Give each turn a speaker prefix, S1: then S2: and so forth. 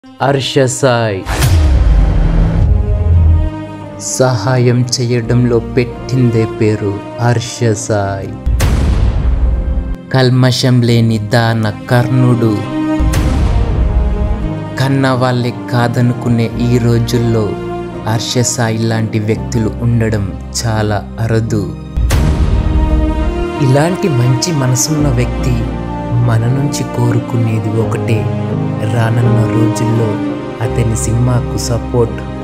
S1: హర్ష సాయ్ సహాయం చేయడంలో పెట్టిందే పేరు హర్ష సాయ్ కల్మషం లేని దాన కర్ణుడు కన్న వాళ్ళే కాదనుకునే ఈ రోజుల్లో హర్ష సాయి లాంటి వ్యక్తులు ఉండడం చాలా అరుదు ఇలాంటి మంచి మనసున్న వ్యక్తి మన నుంచి కోరుకునేది ఒకటే రానున్న రోజుల్లో అతని సినిమాకు సపోర్ట్